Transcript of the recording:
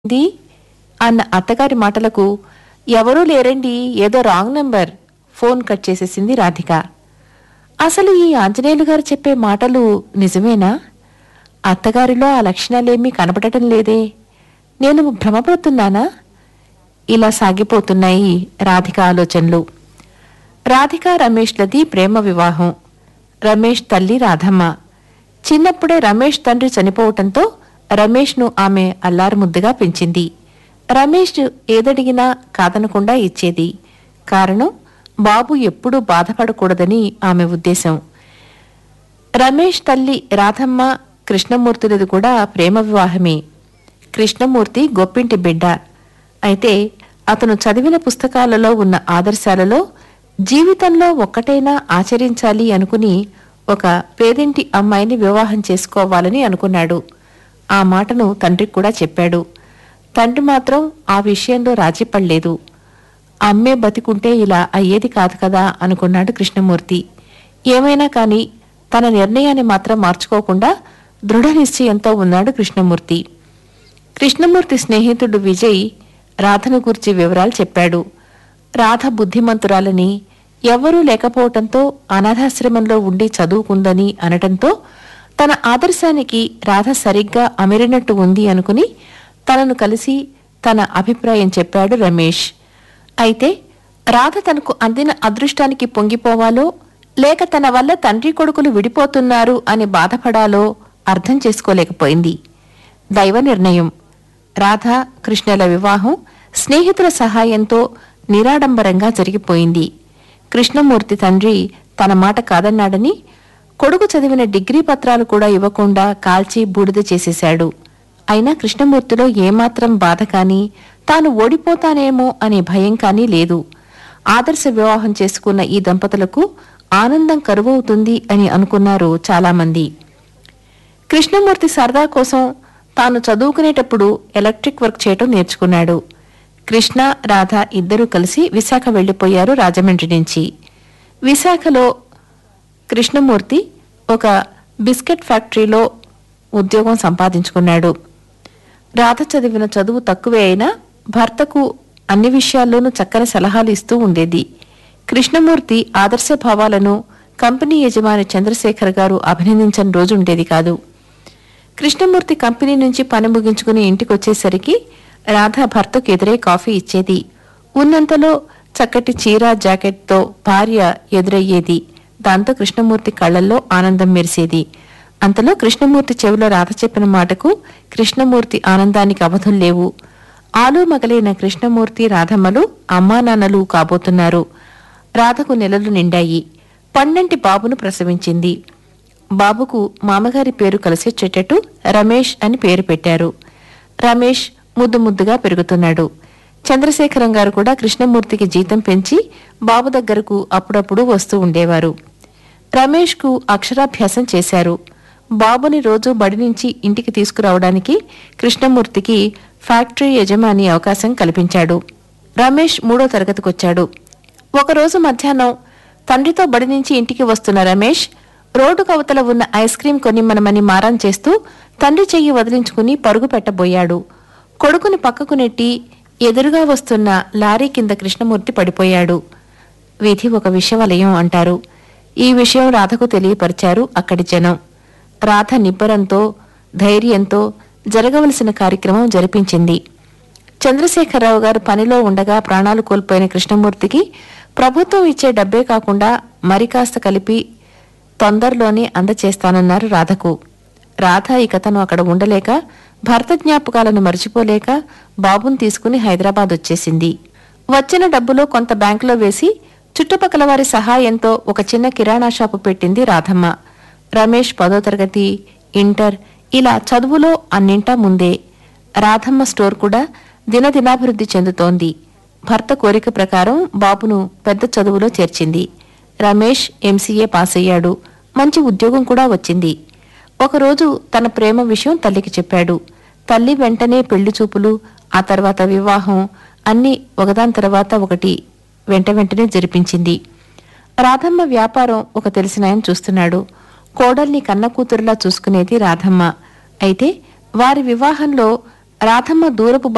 the అన్న అత్తగారి మాటలకు ఎవరూ లేరండి ఏదో రాంగ్ నెంబర్ ఫోన్ కట్ చేసేసింది రాధిక అసలు ఈ ఆంజనేయులు గారు చెప్పే మాటలు నిజమేనా అత్తగారిలో ఆ లక్షణాలేమీ కనపడటం లేదే నేను భ్రమపడుతున్నానా ఇలా సాగిపోతున్నాయి రాధిక ఆలోచనలు రాధిక రమేష్లది ప్రేమ వివాహం రమేష్ తల్లి రాధమ్మ చిన్నప్పుడే రమేష్ తండ్రి చనిపోవటంతో రమేష్ను ఆమె అల్లారు ముద్దుగా పెంచింది రమేష్ ఏదడిగినా కాదనకుండా ఇచ్చేది కారణం బాబు ఎప్పుడూ బాధపడకూడదని ఆమె ఉద్దేశం రమేష్ తల్లి రాధమ్మ కృష్ణమూర్తులది కూడా ప్రేమ వివాహమే కృష్ణమూర్తి గొప్పింటి బిడ్డ అయితే అతను చదివిన పుస్తకాలలో ఉన్న ఆదర్శాలలో జీవితంలో ఒక్కటైనా ఆచరించాలి అనుకుని ఒక పేదింటి అమ్మాయిని వివాహం చేసుకోవాలని అనుకున్నాడు ఆ మాటను తండ్రికి కూడా చెప్పాడు తండ్రి మాత్రం ఆ విషయంలో రాజీపడలేదు అమ్మే బతికుంటే ఇలా అయ్యేది కాదు కదా అనుకున్నాడు కృష్ణమూర్తి ఏమైనా కాని తన నిర్ణయాన్ని మాత్రం మార్చుకోకుండా దృఢ నిశ్చయంతో ఉన్నాడు కృష్ణమూర్తి కృష్ణమూర్తి స్నేహితుడు విజయ్ రాధను గురించి వివరాలు చెప్పాడు రాధ బుద్ధిమంతురాలని ఎవ్వరూ లేకపోవటంతో అనాథాశ్రమంలో ఉండి చదువుకుందని అనటంతో తన ఆదర్శానికి రాధ సరిగ్గా అమిరినట్టు ఉంది అనుకుని తనను కలిసి తన అభిప్రాయం చెప్పాడు రమేష్ అయితే రాధ తనకు అందిన అదృష్టానికి పొంగిపోవాలో లేక తన వల్ల తండ్రి కొడుకులు విడిపోతున్నారు అని బాధపడాలో అర్థం చేసుకోలేకపోయింది దైవ నిర్ణయం రాధ కృష్ణల వివాహం స్నేహితుల సహాయంతో నిరాడంబరంగా జరిగిపోయింది కృష్ణమూర్తి తండ్రి తన మాట కాదన్నాడని కొడుకు చదివిన డిగ్రీ పత్రాలు కూడా ఇవ్వకుండా కాల్చి బూడిద చేసేశాడు అయినా కృష్ణమూర్తిలో ఏమాత్రం బాధ కాని తాను ఓడిపోతానేమో అనే భయం కానీ లేదు ఆదర్శ వివాహం చేసుకున్న ఈ దంపతులకు ఆనందం కరువవుతుంది అని అనుకున్నారు చాలామంది కృష్ణమూర్తి సరదా కోసం తాను చదువుకునేటప్పుడు ఎలక్ట్రిక్ వర్క్ చేయటం నేర్చుకున్నాడు కృష్ణ రాధ ఇద్దరూ కలిసి విశాఖ వెళ్లిపోయారు రాజమండ్రి నుంచి విశాఖలో కృష్ణమూర్తి ఒక బిస్కెట్ ఫ్యాక్టరీలో ఉద్యోగం సంపాదించుకున్నాడు రాధ చదివిన చదువు తక్కువే అయినా భర్తకు అన్ని విషయాల్లోనూ చక్కని సలహాలు ఇస్తూ ఉండేది కృష్ణమూర్తి ఆదర్శ భావాలను కంపెనీ యజమాని చంద్రశేఖర్ గారు అభినందించని రోజు ఉండేది కాదు కృష్ణమూర్తి కంపెనీ నుంచి పని ముగించుకుని ఇంటికి వచ్చేసరికి రాధ భర్తకు ఎదురే కాఫీ ఇచ్చేది ఉన్నంతలో చక్కటి చీర జాకెట్తో భార్య ఎదురయ్యేది దాంతో కృష్ణమూర్తి కళ్ళల్లో ఆనందం మెరిసేది అంతలో కృష్ణమూర్తి చెవిలో రాధ చెప్పిన మాటకు కృష్ణమూర్తి ఆనందానికి అవధులు లేవు ఆలు మగలైన కృష్ణమూర్తి రాధమ్మలు అమ్మా నాన్నలు కాబోతున్నారు రాధకు నెలలు నిండాయి పన్నెంటి బాబును ప్రసవించింది బాబుకు మామగారి పేరు కలిసొచ్చేటట్టు రమేష్ అని పేరు పెట్టారు రమేష్ ముద్దు ముద్దుగా పెరుగుతున్నాడు చంద్రశేఖరం గారు కూడా కృష్ణమూర్తికి జీతం పెంచి బాబు దగ్గరకు అప్పుడప్పుడు వస్తూ ఉండేవారు రమేష్కు అక్షరాభ్యాసం చేశారు బాబుని రోజు బడి నుంచి ఇంటికి తీసుకురావడానికి కృష్ణమూర్తికి ఫ్యాక్టరీ యజమాని అవకాశం కల్పించాడు రమేష్ మూడో తరగతికొచ్చాడు ఒకరోజు మధ్యాహ్నం తండ్రితో బడి నుంచి ఇంటికి వస్తున్న రమేష్ రోడ్డు కవతల ఉన్న ఐస్ క్రీం కొనిమ్మనమని మారం చేస్తూ తండ్రి చెయ్యి వదిలించుకుని పరుగు పెట్టబోయాడు కొడుకుని పక్కకు నెట్టి ఎదురుగా వస్తున్న లారీ కింద కృష్ణమూర్తి పడిపోయాడు విధి ఒక విషవలయం అంటారు ఈ విషయం రాధకు తెలియపరిచారు అక్కడి జనం రాధ నిబ్బరంతో ధైర్యంతో జరగవలసిన కార్యక్రమం జరిపించింది చంద్రశేఖరరావు గారు పనిలో ఉండగా ప్రాణాలు కోల్పోయిన కృష్ణమూర్తికి ప్రభుత్వం ఇచ్చే డబ్బే కాకుండా మరి కాస్త కలిపి తొందరలోనే అందచేస్తానన్నారు రాధకు రాధ ఇక తను అక్కడ ఉండలేక భర్త జ్ఞాపకాలను మర్చిపోలేక బాబుని తీసుకుని హైదరాబాద్ వచ్చేసింది వచ్చిన డబ్బులో కొంత బ్యాంకులో వేసి చుట్టుపక్కల వారి సహాయంతో ఒక చిన్న కిరాణా షాపు పెట్టింది రాధమ్మ రమేష్ పదో తరగతి ఇంటర్ ఇలా చదువులో అన్నింటా ముందే రాధమ్మ స్టోర్ కూడా దినదినాభివృద్ధి చెందుతోంది భర్త కోరిక ప్రకారం బాబును పెద్ద చదువులో చేర్చింది రమేష్ ఎంసీఏ పాస్ అయ్యాడు మంచి ఉద్యోగం కూడా వచ్చింది ఒకరోజు తన ప్రేమ విషయం తల్లికి చెప్పాడు తల్లి వెంటనే పెళ్లి చూపులు ఆ తర్వాత వివాహం అన్నీ ఒకదాని తర్వాత ఒకటి వెంట వెంటనే జరిపించింది రాధమ్మ వ్యాపారం ఒక తెలిసిన ఆయన చూస్తున్నాడు కోడల్ని కన్న కూతురులా చూసుకునేది రాధమ్మ అయితే వారి వివాహంలో రాధమ్మ దూరపు